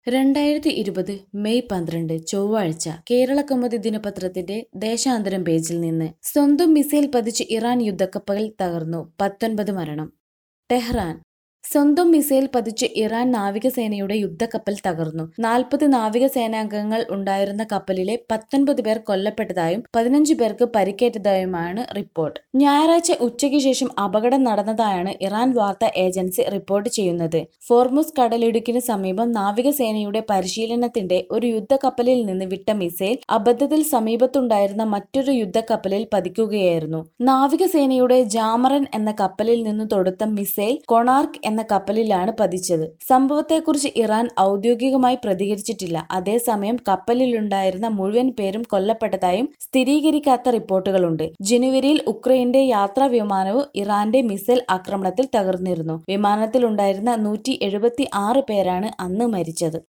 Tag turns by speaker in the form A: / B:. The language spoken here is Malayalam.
A: രണ്ടായിരത്തി ഇരുപത് മെയ് പന്ത്രണ്ട് ചൊവ്വാഴ്ച കേരളകൗമുദി ദിനപത്രത്തിന്റെ ദേശാന്തരം പേജിൽ നിന്ന് സ്വന്തം മിസൈൽ പതിച്ച് ഇറാൻ യുദ്ധക്കപ്പൽ തകർന്നു പത്തൊൻപത് മരണം ടെഹ്റാൻ സ്വന്തം മിസൈൽ പതിച്ച് ഇറാൻ നാവികസേനയുടെ യുദ്ധക്കപ്പൽ തകർന്നു നാൽപ്പത് നാവികസേനാംഗങ്ങൾ ഉണ്ടായിരുന്ന കപ്പലിലെ പത്തൊൻപത് പേർ കൊല്ലപ്പെട്ടതായും പതിനഞ്ച് പേർക്ക് പരിക്കേറ്റതായുമാണ് റിപ്പോർട്ട് ഞായറാഴ്ച ഉച്ചയ്ക്ക് ശേഷം അപകടം നടന്നതായാണ് ഇറാൻ വാർത്താ ഏജൻസി റിപ്പോർട്ട് ചെയ്യുന്നത് ഫോർമുസ് കടലിടുക്കിന് സമീപം നാവികസേനയുടെ പരിശീലനത്തിന്റെ ഒരു യുദ്ധക്കപ്പലിൽ നിന്ന് വിട്ട മിസൈൽ അബദ്ധത്തിൽ സമീപത്തുണ്ടായിരുന്ന മറ്റൊരു യുദ്ധക്കപ്പലിൽ പതിക്കുകയായിരുന്നു നാവികസേനയുടെ ജാമറൻ എന്ന കപ്പലിൽ നിന്ന് തൊടുത്ത മിസൈൽ കൊണാർക്ക് എന്ന കപ്പലിലാണ് പതിച്ചത് സംഭവത്തെക്കുറിച്ച് ഇറാൻ ഔദ്യോഗികമായി പ്രതികരിച്ചിട്ടില്ല അതേസമയം കപ്പലിലുണ്ടായിരുന്ന മുഴുവൻ പേരും കൊല്ലപ്പെട്ടതായും സ്ഥിരീകരിക്കാത്ത റിപ്പോർട്ടുകളുണ്ട് ജനുവരിയിൽ ഉക്രൈന്റെ യാത്രാ വിമാനവും ഇറാന്റെ മിസൈൽ ആക്രമണത്തിൽ തകർന്നിരുന്നു വിമാനത്തിലുണ്ടായിരുന്ന നൂറ്റി എഴുപത്തി ആറ് പേരാണ് അന്ന് മരിച്ചത്